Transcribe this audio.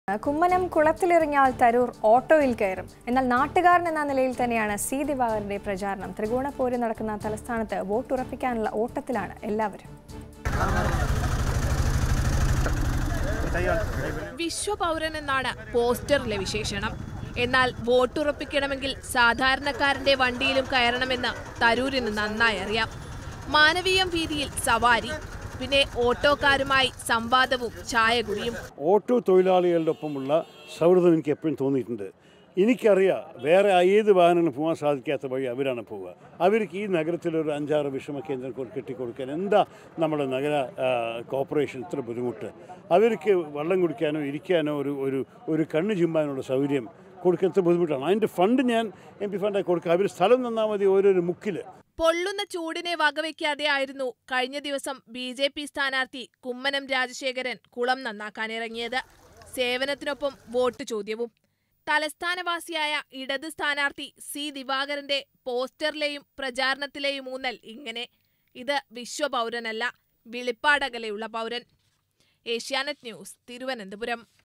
കുമ്മനം കുളത്തിലിറങ്ങിയാൽ തരൂർ ഓട്ടോയിൽ കയറും എന്നാൽ നാട്ടുകാരൻ എന്ന നിലയിൽ തന്നെയാണ് സി ദിവാകരന്റെ പ്രചാരണം ത്രികോണപ്പോര് നടക്കുന്ന തലസ്ഥാനത്ത് വോട്ടുറപ്പിക്കാനുള്ള ഓട്ടത്തിലാണ് എല്ലാവരും വിശ്വപൗരൻ എന്നാണ് പോസ്റ്ററിലെ വിശേഷണം എന്നാൽ വോട്ടുറപ്പിക്കണമെങ്കിൽ സാധാരണക്കാരന്റെ വണ്ടിയിലും കയറണമെന്ന് തരൂരിന് നന്നായി അറിയാം മാനവീയം വീതിയിൽ സവാരി പിന്നെ ഓട്ടോക്കാരുമായി സംവാദവും ചായകുടിയും ഓട്ടോ തൊഴിലാളികളുടെ ഒപ്പമുള്ള സൗഹൃദം എനിക്ക് എപ്പോഴും തോന്നിയിട്ടുണ്ട് എനിക്കറിയാം വേറെ ഏത് വാഹനങ്ങളും പോകാൻ സാധിക്കാത്ത വഴി അവരാണ് പോവുക അവർക്ക് ഈ നഗരത്തിലൊരു അഞ്ചാറ് വിഷമ കേന്ദ്രം കൊ- കെട്ടിക്കൊടുക്കാൻ എന്താ നമ്മുടെ നഗര ആ, കോർപ്പറേഷൻ ഇത്ര ബുദ്ധിമുട്ട് അവർക്ക് വെള്ളം കുടിക്കാനോ ഇരിക്കാനോ ഒരു ഒരു ഒരു കണ്ണ് ചിമ്മാനുള്ള സൗകര്യം കൊടുക്കുന്നത് ബുദ്ധിമുട്ടാണ് അതിൻ്റെ ഫണ്ട് ഞാൻ എം പി ഫണ്ടായി കൊടുക്കുക അവർ സ്ഥലം തന്നാൽ മതി ഓരോരോ മുക്കിൽ പൊള്ളുന്ന ചൂടിനെ വകവയ്ക്കാതെയായിരുന്നു കഴിഞ്ഞ ദിവസം ബി ജെ പി സ്ഥാനാർത്ഥി കുമ്മനം രാജശേഖരൻ കുളം നന്നാക്കാനിറങ്ങിയത് സേവനത്തിനൊപ്പം വോട്ട് ചോദ്യവും തലസ്ഥാനവാസിയായ ഇടത് സ്ഥാനാർത്ഥി സി ദിവാകരന്റെ പോസ്റ്ററിലെയും പ്രചാരണത്തിലെയും ഊന്നൽ ഇങ്ങനെ ഇത് വിശ്വപൗരനല്ല വിളിപ്പാടകലെയുള്ള പൗരൻ ഏഷ്യാനെറ്റ് ന്യൂസ് തിരുവനന്തപുരം